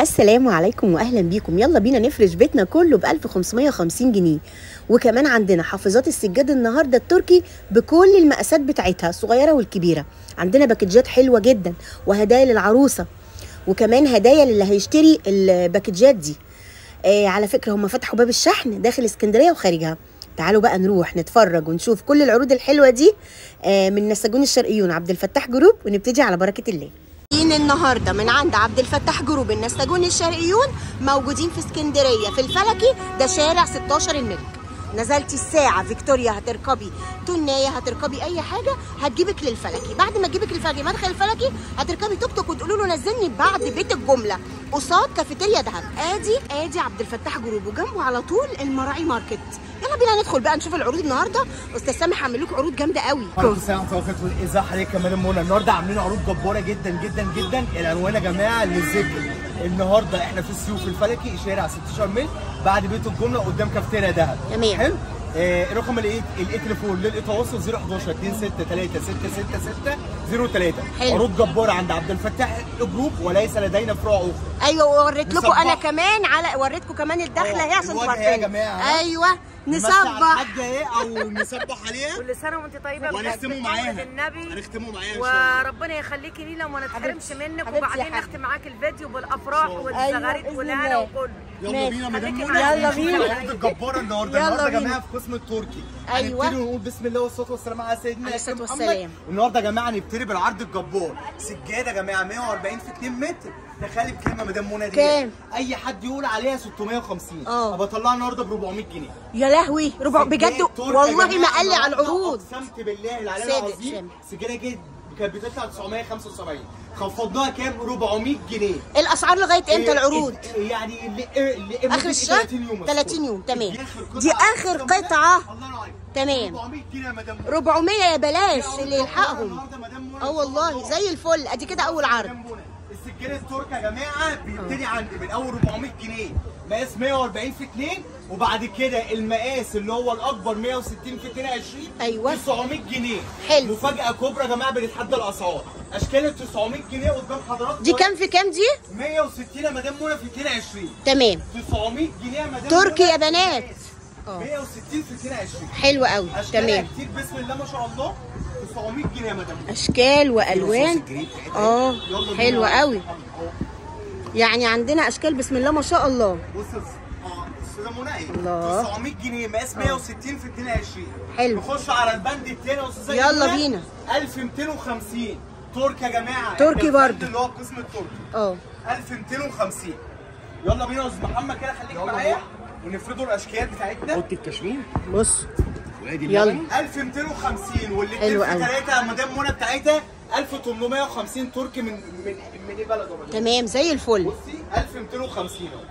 السلام عليكم واهلا بيكم يلا بينا نفرش بيتنا كله ب 1550 جنيه وكمان عندنا حافظات السجاد النهارده التركي بكل المقاسات بتاعتها الصغيره والكبيره عندنا باكجات حلوه جدا وهدايا للعروسه وكمان هدايا للي هيشتري الباكجات دي آه على فكره هم فتحوا باب الشحن داخل اسكندريه وخارجها تعالوا بقى نروح نتفرج ونشوف كل العروض الحلوه دي آه من نساجون الشرقيون عبد الفتاح جروب ونبتدي على بركه الله جايين النهارده من عند عبد الفتاح جروب النساجون الشرقيون موجودين في اسكندريه في الفلكي ده شارع 16 الملك نزلتي الساعة فيكتوريا هتركبي تنية هتركبي أي حاجة هتجيبك للفلكي بعد ما تجيبك للفلكي مدخل الفلكي هتركبي توك توك وتقولوا له نزلني بعد بيت الجملة قصاد كافيتيريا دهب ادي ادي عبد الفتاح جروب وجنبه على طول المراعي ماركت يلا بينا ندخل بقى نشوف العروض النهارده استاذ سامح عامل لكم عروض جامده قوي وعليكم السلام ورحمه الله وبركاته ازي حضرتك يا مدام منى النهارده عاملين عروض جباره جدا جدا جدا العنوان يا جماعه للذكر النهارده احنا في السيوف الفلكي شارع 16 ميل بعد بيت الجمله قدام كافتيريا دهب تمام. حلو آه رقم الايه الايه تليفون للتواصل 011 263 03 حلو. عروض جباره عند عبد الفتاح جروب وليس لدينا فروع اخرى ايوه ووريت لكم انا نصبح. كمان على وريتكم كمان الدخله اه، اهي عشان الوجه تبقوا ايه يا عارفين. جماعة؟ ايوه نمسي على نصبح الحاجه ايه او نصبح عليها كل سنه وانت طيبه وهنختموا بمولد معاها النبي هنختموا معاها ان شاء الله وربنا يخليكي لينا وما نتحرمش منك حبيبتي يا وبعدين حاجة. نختم معاك الفيديو بالافراح أيوة، والزغاريد بإذن والهنا الله. وكله يلا ماشي. بينا مدام خليكي منى معايا. يلا نشوف بينا. العروض الجباره النهارده يلا النهارده يا بينا. جماعه في قسم التركي أيوة. هنبتدي ونقول بسم الله والصلاه والسلام على سيدنا عليه الصلاة محمد. والسلام. النهارده يا جماعه نبتدي بالعرض الجبار سجاده يا جماعه 140 في 2 متر تخيلي بكام يا مدام منى دي كام؟ اي حد يقول عليها 650 اه. بطلعها النهارده ب 400 جنيه يا لهوي ربع بجد سجادة تركي يا والله جماعة ما قال لي على النهاردة العروض اقسمت بالله العلي صادق، العظيم شامل. سجاده جد كانت بتطلع 975 خفضناها كام 400 جنيه الاسعار لغايه امتى إيه، العروض إيه، يعني ل- لمدة اخر الشهر 30 يوم 30 يوم تمام دي آخر قطعة. دي اخر قطعه الله ينور عليك. تمام. 400 جنيه يا مدام منى. 400 يا بلاش اللي يلحقهم النهارده مدام منى اه والله زي الفل ادي كده اول عرض مدام منى. السجاده التركي يا جماعه بيبتدي عندي من اول 400 جنيه مقاس 140 في 2 وبعد كده المقاس اللي هو الاكبر 160 في 22 أيوة. 900 جنيه حلو. مفاجاه كبرى يا جماعه بنتحدى الاسعار اشكال ال 900 جنيه قدام حضراتكم دي كام في كام دي 160 يا مدام منى في 22 تمام 900 جنيه يا مدام تركي منى يا بنات. اه. 160 في 22 حلو قوي اشكالها تمام كتير بسم الله ما شاء الله 900 جنيه يا مدام اشكال والوان اه يلا بينا. حلوه قوي أهو. يعني عندنا اشكال بسم الله ما شاء الله بص يا أستاذ- اه استاذه منى ايه الله. 900 جنيه مقاس 160 في 22 حلو. نخش على البند التاني يا استاذه يلا منى. بينا. 1250 تركي يا جماعه تركي إحنا البند برضه. اللي هو القسم التركي اه 1250 يلا بينا يا استاذ محمد كده خليك معايا ونفردوا الاشكال بتاعتنا اوضه الكشمير بص وادي يلا. اللبن 1250 والاثنين حلو في قوي. ثلاثه مدام منى بتاعتها 1850 تركي من من من ايه بلد يا مدام؟ تمام زي الفل بصي 1250 اهو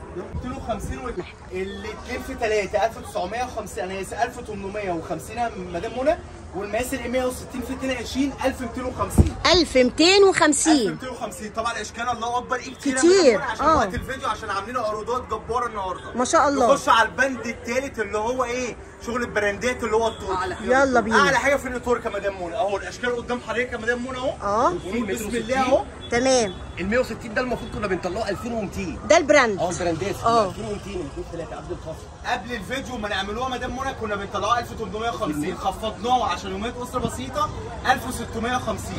250 والاثنين في ثلاثه 1950 انا اسف 1850 يا مدام منى والمقاس ال 160 في 22 1250 1250 1250 طبعا الاشكال الله اكبر ايه كتير يا كتير، مدام منى عشان اه. وقت الفيديو عشان عاملين عروضات جباره النهارده ما شاء الله. نخش على البند الثالث اللي هو ايه شغل البراندات اللي هو التركي يلا بينا. اعلى حاجه في الترك يا مدام منى اهو الاشكال قدام حضرتك يا مدام منى اهو اه ونقول بسم الله اهو تمام ال 160 ده المفروض كنا بنطلعه 2200 ده البراند اه البراندات اه. 2200 2 3 قبل الفصل قبل الفيديو ما نعملوها مدام منى كنا بنطلعوها 1850 خفضناها عشان يوميات اسره بسيطه 1650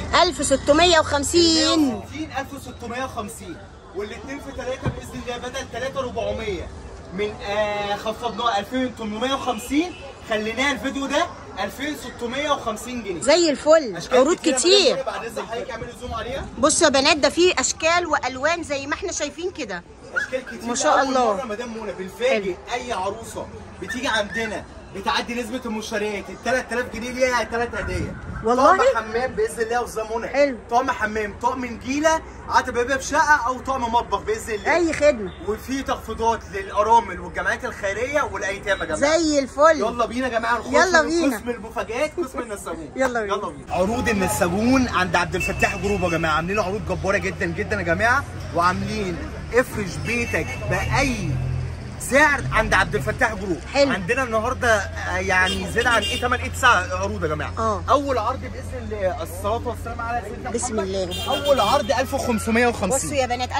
1650 160 1650 والاثنين في ثلاثه باذن الله بدل 3 400 من آه خفضناها 2850 خليناها الفيديو ده 2650 جنيه زي الفل أشكال عروض كتيرة كتير مدام منى، بعد اذن حضرتك اعملي زوم عليها بصوا يا بنات ده فيه اشكال والوان زي ما احنا شايفين كده اشكال كتير ما شاء لأول الله. مره مدام منى بنفاجئ اي عروسه بتيجي عندنا بتعدي نسبه المشتريات ال 3000 جنيه ليها ثلاث هدايا والله؟ طقم حمام باذن الله وزي منى حلو. طقم حمام طقم نجيله عتبه باب شقه او طقم مطبخ باذن الله اي خدمه وفي تخفيضات للارامل والجمعيات الخيريه والايتام يا جماعه زي الفل يلا بينا يا جماعه نخش يلا من بينا. قسم المفاجآت قسم النساجون يلا بينا. يلا بينا عروض النساجون عند عبد الفتاح جروب يا جماعه عاملين عروض جباره جدا جدا يا جماعه وعاملين افرش بيتك باي سعر عند عبد الفتاح جروب حلو. عندنا النهارده آه، يعني زيادة عن ايه 8 ايه 9 عروض يا جماعه آه. اول عرض باذن الله الصلاه والسلام على سيدنا بسم محمد. الله. اول عرض 1550 بصوا يا بنات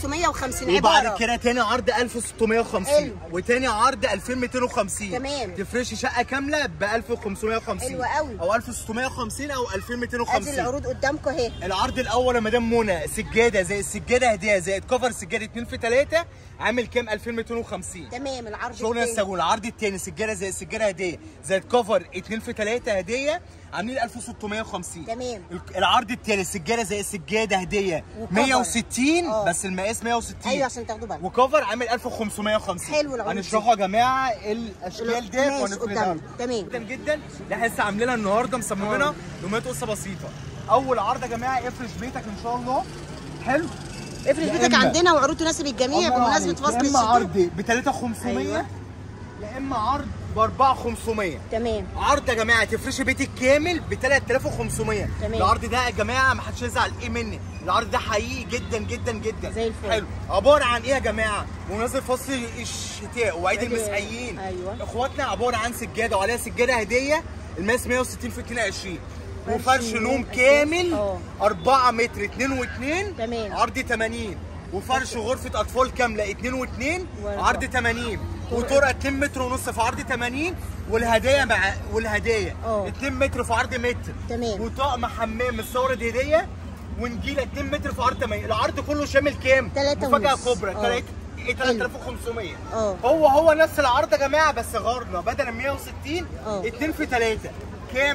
1550 وبعد عباره كده تاني عرض 1650 حلو. وتاني عرض 2250 تمام. تفرشي شقه كامله ب 1550 حلو قوي. او 1650 او ادي 2250 العروض قدامكم اهي العرض الاول يا مدام منى سجاده زي السجاده هديه زائد كفر سجاده 2 في 3 عامل كام 2250 تمام العرض شغل التاني. السجون العرض الثاني سجاده زي السجاده هديه زائد كفر 2 في 3 هديه عاملين 1650 تمام. ال- العرض الثالث سجاده زي السجاده هديه وكفر. 160 آه. بس المقاس 160 ايوه عشان تاخدوا بالكم وكفر عامل 1550 حلو العروض دي. هنشرحوا يا جماعه الاشكال ديت ماشي وهنفردها قدامنا. تمام. جدا جدا ده احنا لسه عاملينها النهارده مصممينها يومات قصه بسيطه اول عرض يا جماعه افرش بيتك ان شاء الله حلو افرض يا بيتك إما- عندنا وعروض تناسب الجميع الله بمناسبه عليك. فصل يا اما الشتاء عرض ب 3500 أيوة. يا اما عرض ب 4500 تمام عرض يا جماعه تفرشي بيتك كامل ب 3500 تمام. العرض ده يا جماعه ما حدش يزعل ايه مني العرض ده حقيقي جدا جدا جدا زي الفل. حلو عباره عن ايه يا جماعه بمناسبه فصل الشتاء وعيد عيد- المسيحيين أيوة. اخواتنا عباره عن سجاده وعليها سجاده هديه الماس 160 في 22 وفرش نوم نوم قد كامل إيه؟ 4 متر 2 و2 تمام. عرض 80 وفرش غرفه اطفال كامله 2 و2 وأربعة. عرض 80 وطرقه 2 متر ونص في عرض 80 والهدايا مع والهدايا اه. 2 متر في عرض متر تمام. وطقم حمام مستورد هديه ونجيله 2 متر في عرض 80 العرض كله شامل كام؟ تلاتة مفاجاه ونص. كبرى اه. تلاتة- إيه، 3500 اه. هو هو نفس العرض يا جماعه بس غارنا بدل 160 اه. 2 في 3 كام؟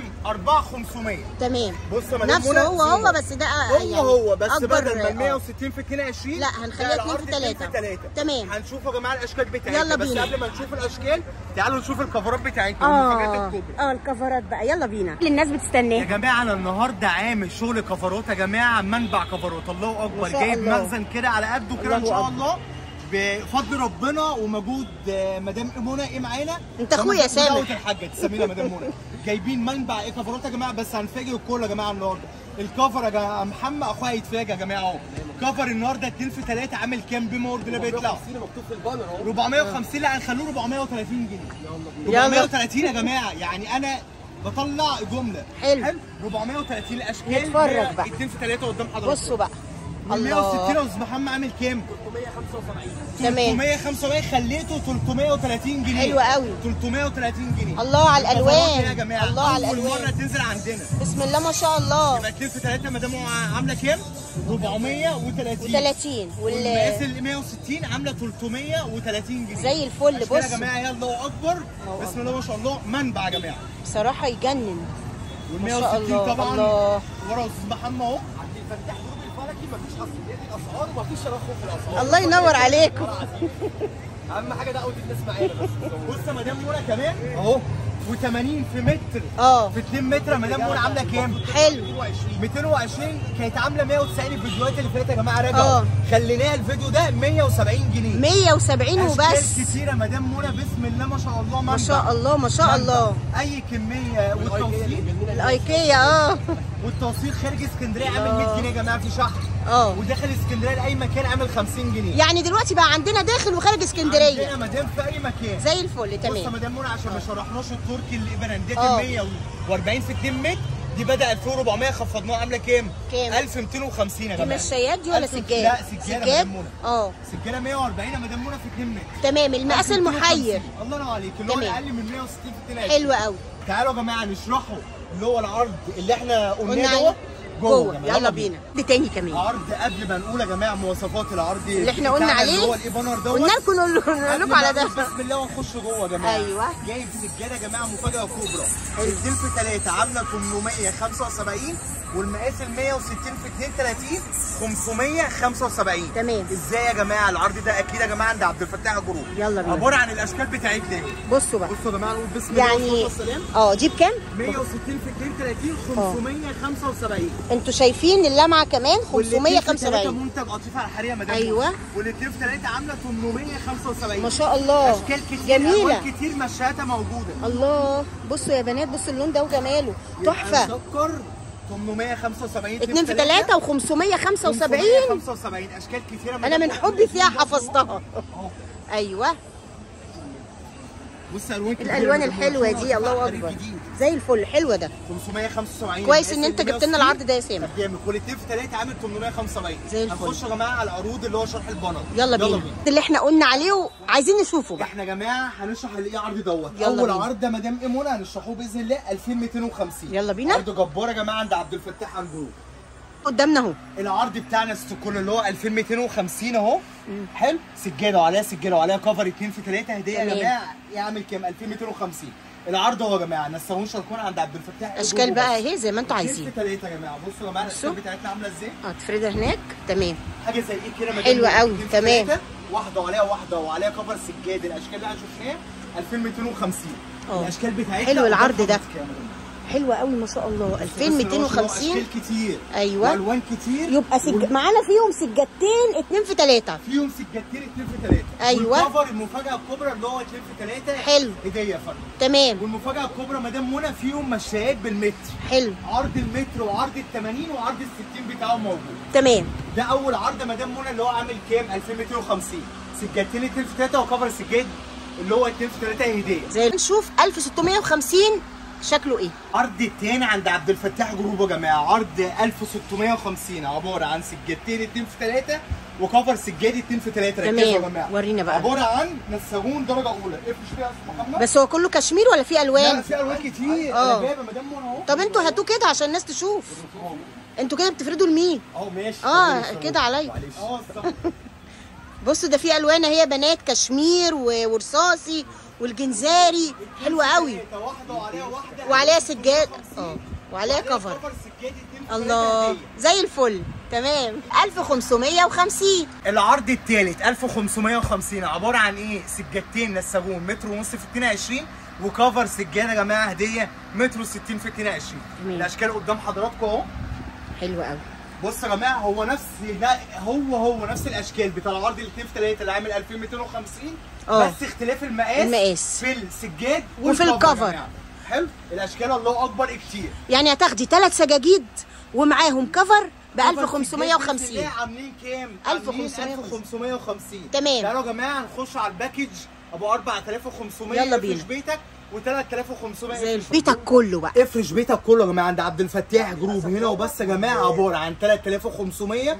4500 تمام بص يا مدام نفسه منى، هو هو بس ده هو يعني هو بس أكبر، بدل ما آه. 160 في 22 لا، هنخليها لا، اتنين العرض في اتنين تلاتة. تلاتة. تمام. هنشوف يا جماعه الاشكال بتاعتنا يلا بس بينا. قبل ما نشوف الاشكال تعالوا نشوف الكفرات بتاعتنا والمفاجآت اه الكبرى اه الكفرات بقى يلا بينا اللي الناس يا بتستناه جماعه انا النهارده عامل شغل كفرات يا جماعه منبع كفرات الله اكبر ما شاء جايب الله. مخزن كده على قده كده ان الله شاء أكبر. الله بفضل ربنا ومجهود آه، مدام منى ايه معانا أنت أخويا ومجهود سامح. دعوة الحاجه تسمينا مدام منى جايبين منبع ايه كفرات يا جماعه بس هنفاجئ الكل يا جماعه النهارده الكفر يا جماعه محمد اخويا هيتفاجئ يا جماعه اهو كفر النهارده 2 في 3 عامل كام بيمورد اللي بيطلع 50 مكتوب في البانر اهو 450 لا هنخلوه 430 جنيه يلا. 430 يا جماعه يعني انا بطلع جمله حلو. 430 الاشكال نتفرج بقى. 2 في 3 قدام حضرتك بصوا بقى وال 160 الله يا استاذ محمد عامل كام؟ تمام 375 خليته 330 جنيه حلو قوي. 330 جنيه الله على الكفرات الألوان. يا جماعه الله على اول الألوان. مره تنزل عندنا بسم الله ما شاء الله يبقى 2 في 3 مدام عامله كام؟ 430 30 والمقاس وال ال 160 عامله 330 جنيه زي الفل أشكال يا بص جماعه يا الله اكبر الله بسم الله ما شاء الله منبع يا جماعه بصراحه يجنن وال ما شاء 160 الله، طبعا الله. ورا استاذ محمد اهو عند الفتاح جروب الفلكي مفيش اصليات الاسعار ومفيش تراخص في الاسعار الله ينور عليكم اهم حاجه دعوه الناس معانا بس بص يا مدام منى كمان اهو و80 في متر اه في 2 متر يا مدام منى عامله كام؟ حلو 220 كانت عامله 190 الفيديوهات اللي فاتت يا جماعه اه. راجعوا خليناها الفيديو ده 170 جنيه 170 وبس اشكال كتيره مدام منى بسم الله ما شاء الله ما منبع. شاء الله ما شاء الله اي كميه والتوصيل الايكيا اه والتوصيل خارج اسكندريه عامل 100 جنيه يا جماعه في شحن اه وداخل اسكندريه لاي مكان عامل 50 جنيه يعني دلوقتي بقى عندنا داخل وخارج اسكندريه عندنا مدام في اي مكان زي الفل بص يا تمام مدام منى عشان ما شرحناش التركي اللي براندات اه. ال 140 في 2 متر دي بدا 2400 خفضناها عامله كام؟ كام؟ 1250 يا دي جماعه مشايات دي ولا 1000 سجاد لا سجاده مدام منى اه سجاده 140 يا مدام منى في 2 متر تمام المقاس 1250. المحير الله ينور عليك اللي هو تمام. اقل من 160 في 2 حلو قوي تعالوا يا جماعه نشرحه اللي هو العرض اللي احنا قلنا قلناه عليه. جوه جوه يا جماعة. يلا بينا دي تاني كمان عرض قبل ما نقول يا جماعه مواصفات العرض اللي احنا قلنا بتاعنا عليه اللي هو الايبانر دوت قلنا لكم نقول قبل لكم ما على ده نقول بسم الله ونخش جوه يا جماعه أيوة. جايب سجاده يا جماعه مفاجاه كبرى الدين في 3 عامله 875 والمقاس ال 160 في 32 575 تمام. ازاي يا جماعه العرض ده اكيد يا جماعه عند عبد الفتاح جروب يلا بينا. عباره عن الاشكال بتاعتنا بصوا بقى بصوا يا جماعه نقول بسم الله يعني والصلاه والسلام اه دي بكام 160 في 32 575 انتوا شايفين اللمعه كمان والاتنين في 575 تلاتة منتج قطيفه على الحريقه مدام أيوة. والاثنين في ثلاثه عامله 875 ما شاء الله اشكال كتير جميله الوان كتير مشاته موجوده الله بصوا يا بنات بصوا اللون ده وجماله تحفه سكر 875 اتنين في تلاتة و575 575 اشكال كتيره انا من حبي فيها حفظتها ايوه بص الوان كتير الالوان يا مدام منى. الحلوه دي الله عرض اكبر جديد. زي الفل حلوه ده 575 كويس ان المقاس انت جبت لنا 160. العرض ده يا سامح جامد والاثنين في ثلاثه عامل 875 زي الفل. هنخش يا جماعه على العروض اللي هو شرح البنط يلا بينا اللي احنا قلنا عليه وعايزين نشوفه بقى احنا يا جماعه هنشرح الايه عرض دوت يلا اول بينا. عرض ده مدام ايمونا هنشرحه باذن الله 2250 يلا بينا. عرض جبار يا جماعه عند عبد الفتاح عنجروب قدامنا اهو العرض بتاعنا ستوكول اللي هو 2250 اهو حلو سجاده وعليها سجاده وعليها كفر 2 في 3 هديه يا تمام. جماعه يعمل كام 2250 العرض اهو يا جماعه نسوون شاركونا عند عبد الفتاح اشكال بقى اهي زي ما انتوا في عايزين ثلاثه يا جماعه بصوا يا جماعه بصوا. الاشكال بتاعتنا عامله ازاي اه تفردها هناك تمام حاجه زي ايه كده مدام حلوة منى. قوي، اتنين في تمام. تلاتة، واحده وعليها واحده وعليها كفر سجاد الاشكال اللي احنا شفناها 2250 اه. الاشكال بتاعتنا حلو العرض ده. قدام حضرتك يا مدام. حلوه قوي ما شاء الله بص يا باشا، 2250 اشكال كتير أيوة. والوان كتير يبقى سج... معانا فيهم سجادتين اتنين في تلاتة فيهم سجادتين 2 في 3 أيوة. والكفر المفاجاه الكبرى اللي هو 2 في 3 حلو. هديه يا فندم تمام والمفاجاه الكبرى مدام منى فيهم مشايات بالمتر حلو عرض المتر وعرض ال 80 وعرض ال 60 بتاعه موجود تمام ده اول عرض مدام منى اللي هو عامل كام 2250 سجادتين 2 في 3 وكفر سجاد اللي هو 2 في 3 هديه زي نشوف 1650 شكله ايه عرض التاني عند عبد الفتاح جروب يا جماعه عرض 1650 عباره عن سجادتين 2 في 3 وكفر سجاد 2 في 3 تمام. ركزوا يا جماعه ورينا بقى. عباره عن نساجون درجه اولى افرش فيها يا استاذ محمد بس هو كله كشمير ولا فيه لا الوان في الوان كتير اه. انا جايبه مدام منى اهو طب انتوا هاتوه كده عشان الناس تشوف انتوا كده بتفردوا لمين اهو ماشي اه معلش. كده عليا اه صح بصوا ده فيه الوان اهي يا بنات كشمير و- ورصاصي والجنزاري حلوه قوي تلاتة، واحده وعليها واحده وعليها سجاد 52. اه وعليها كفر كفر سجاد 2 في 3 الله هدية. زي الفل تمام 1550 العرض الثالث 1550 عباره عن ايه؟ سجادتين نساجون متر ونص في 22 وكفر سجاده يا جماعه هديه متر و60 في 22 تمام. الاشكال قدام حضراتكم اهو حلو قوي بص يا جماعه هو نفس لا هو هو نفس الاشكال بتاع العرض الاثنين في 3 اللي عامل 2250 اه. بس اختلاف المقاس المقاس. في السجاد وفي والكفر يا الكفر. جماعة. حلو الاشكال الله اكبر كتير يعني هتاخدي ثلاث سجاجيد ومعاهم كفر ب بإذن 1550 الله عاملين كام؟ 1550. عاملين 1550 تمام. تعالوا يا جماعه نخش على الباكج ابو 4500 يلا افرش بينا. بيتك و3500 زي الفل. بيتك كله بقى افرش بيتك كله يا جماعه عند عبد الفتاح جروب هنا وبس يا جماعه عباره عن 3500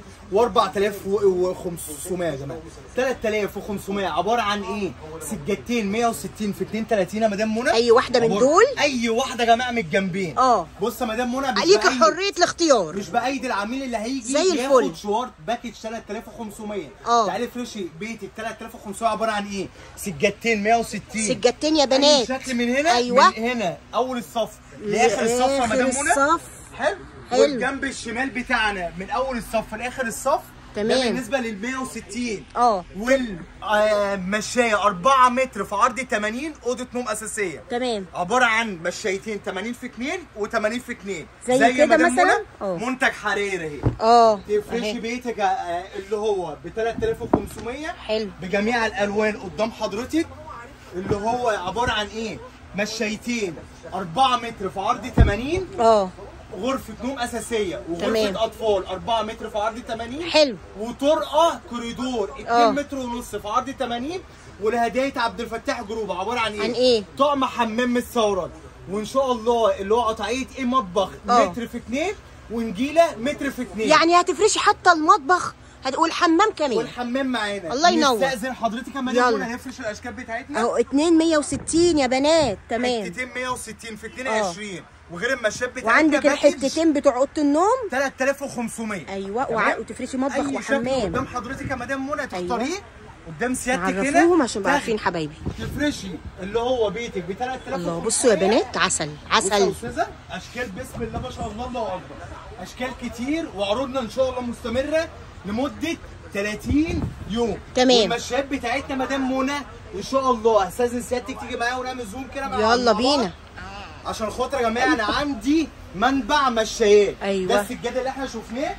و4500 يا جماعه 3500 عباره عن ايه؟ سجادتين 160 في 32 يا مدام منى أي واحدة من عبارة- دول؟ اي واحده يا جماعه من الجنبين اه. بص يا مدام منى مش ليك بأي- حريه الاختيار مش بايد العميل اللي هيجي زي الفل. ياخد شوار باكج 3500 اه. تعالي فرشي بيتك 3500 عباره عن ايه؟ سجادتين 160 سجادتين يا أي بنات شكل من هنا أيوة. من هنا اول الصف لاخر الصف يا لآخر مدام منى الصف حلو حلو. والجنب الشمال بتاعنا من اول الصف لاخر الصف تمام. ده بالنسبه لل 160 اه والمشايه 4 متر في عرض 80 اوضه نوم اساسيه تمام عباره عن مشايتين 80 في 2 و80 في 2 زي كده مدام مثلا؟ منى، اه. منتج حرير اهي اه تفرشي أهي. بيتك آه، اللي هو ب 3500 حلو بجميع الالوان قدام حضرتك اللي هو عباره عن ايه مشايتين 4 متر في عرض 80 اه غرفه نوم اساسيه تمام. وغرفه اطفال 4 متر في عرض 80 حلو وطرقه كوريدور 2 اه. متر ونص في عرض 80 ولهدايه عبد الفتاح جروب عباره عن ايه؟ عن ايه؟ طقم حمام من الثورات وان شاء الله اللي هو قطعيه ايه مطبخ اه. متر في 2 ونجيله متر في 2 يعني هتفرشي حتى المطبخ هت- والحمام كمان والحمام معانا الله ينور. نستأذن حضرتك يا مدام يلا. منى نفرش الاشكال بتاعتنا اهو 2 160 يا بنات تمام حتتين 160 في 22 وغير المشاب بتاعتنا وعندك باكج الحتتين بتوع اوضه النوم 3500 ايوه تمام؟ وع... وتفرشي مطبخ اي شكل وحمام قدام حضرتك يا مدام منى تختاريه أيوة. قدام سيادتك هنا عرفوهم عشان تبقوا تاخدي. عارفين حبايبي تفرشي اللي هو بيتك ب 3500 الله بصوا يا بنات عسل بصوا يا عسل استاذه اشكال بسم الله ما شاء الله الله اكبر اشكال كتير وعروضنا ان شاء الله مستمره لمده 30 يوم تمام. والمشيات بتاعتنا مدام منى ان شاء الله استاذن سيادتك تيجي معايا ونعمل زوم كده مع يلا مع بعض. بينا. عشان خاطر يا جماعه انا عندي منبع مشايات أيوة. ده السجاد اللي احنا شفناه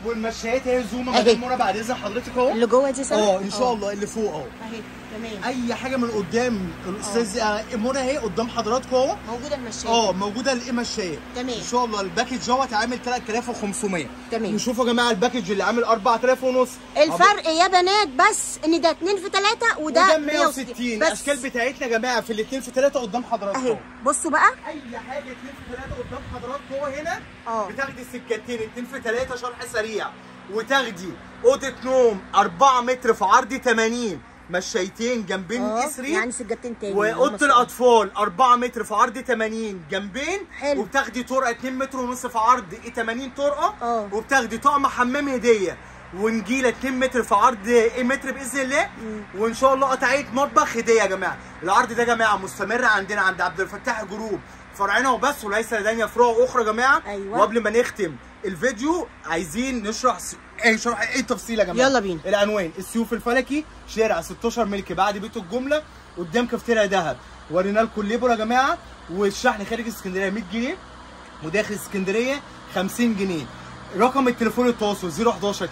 والمشايات هي زومه أهي. مدام منى بعد اذن حضرتك اهو اللي جوه دي سنه اه ان شاء الله اللي فوق اهو اهي تمام اي حاجه من قدام الاستاذ آه، منى اهي قدام حضراتكم اهو موجوده المشايه اه موجوده القماشيه تمام. ان شاء الله الباكج دوت عامل 3500 تمام. وشوفوا يا جماعه الباكج اللي عامل 4000 ونص الفرق يا بنات بس ان ده 2 في 3 وده وده 160 160 بس الاشكال بتاعتنا يا جماعه في الاثنين في ثلاثه قدام حضراتكم اهي بصوا بقى اي حاجه اتنين في ثلاثه قدام حضراتكم هو هنا اه. بتاخدي سكتين اتنين في ثلاثه شرح سريع وتاخدي اوضه نوم 4 متر في عرض 80 مشايتين جنبين اه اسري يعني سجادتين تاني واوضه الاطفال 4 متر في عرض 80 جنبين حلو. وبتاخدي طرقه 2 متر ونص في عرض 80 طرقه اه. وبتاخدي طقم حمام هديه ونجيله 2 متر في عرض 1 متر باذن الله وان شاء الله قطعيه مطبخ هديه يا جماعه العرض ده يا جماعه مستمر عندنا عند عبد الفتاح جروب فرعنا وبس وليس لدينا فروع اخرى يا جماعه أيوة. وقبل ما نختم الفيديو عايزين نشرح س... ايه شرح ايه التفصيل يا جماعه يلا بينا. العنوان السيوف الفلكي شارع 16 ملك بعد بيت الجمله قدام كافتيريا دهب ورينا لكم الليبر يا جماعه والشحن خارج اسكندريه 100 جنيه وداخل اسكندريه 50 جنيه رقم التليفون التواصل 011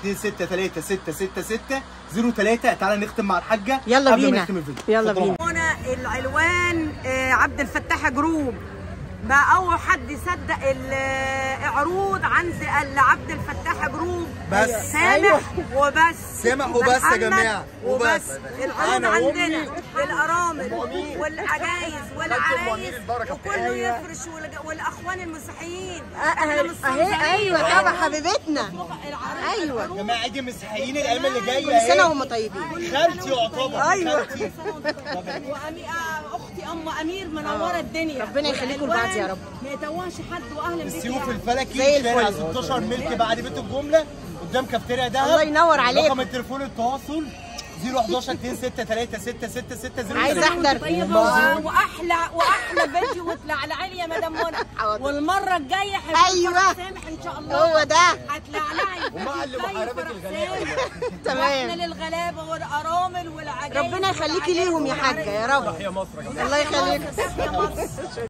263 03 تعالى نختم مع الحاجه يلا قبل ما بينا. نختم الفيديو يلا اتفضلوا. بينا. هنا العنوان آه، عبد الفتاح جروب بقى اول حد يصدق العروض عند عبد الفتاح جروب بس. سامح وبس سامح وبس يا محمد جماعة، وبس وبس. العروض أنا عندنا وأمي. للارامل وأمي. والعجايز أمير والعرايس البركة وكله يفرش والج- والاخوان المسيحيين اهي اهي ايوه طبعا حبيبتنا ايوه يا جماعه عيد المسيحيين الايام اللي جايه كل سنه اهي. وهم طيبين خالتي يعتبر أيوة. خالتي. وأمي... آه، اختي ام امير منوره الدنيا ربنا يخليكم لبعض يا رب. ما يتوهش حد واهلا بيك السيوف يعني. الفلكي زي شارع الفل. 16 ملك بعد بيت الجمله قدام كافتيريا دهب الله ينور عليك. رقم التليفون التواصل 011 263 عايز احضر طيبه و- واحلى واحلى فيديو وتلعلعي يا مدام منى حاضر. والمره الجايه هيبقى أيوة. فرح سامح ان شاء الله هو ده هتلعلعي ومع اللي زي محاربة فرح الغلابة. سامح. تمام. واحنا للغلابه والارامل والعجائز ربنا يخليكي ليهم يا حاجه يا رب يا مصر يا جماعه الله يخليك يا مصر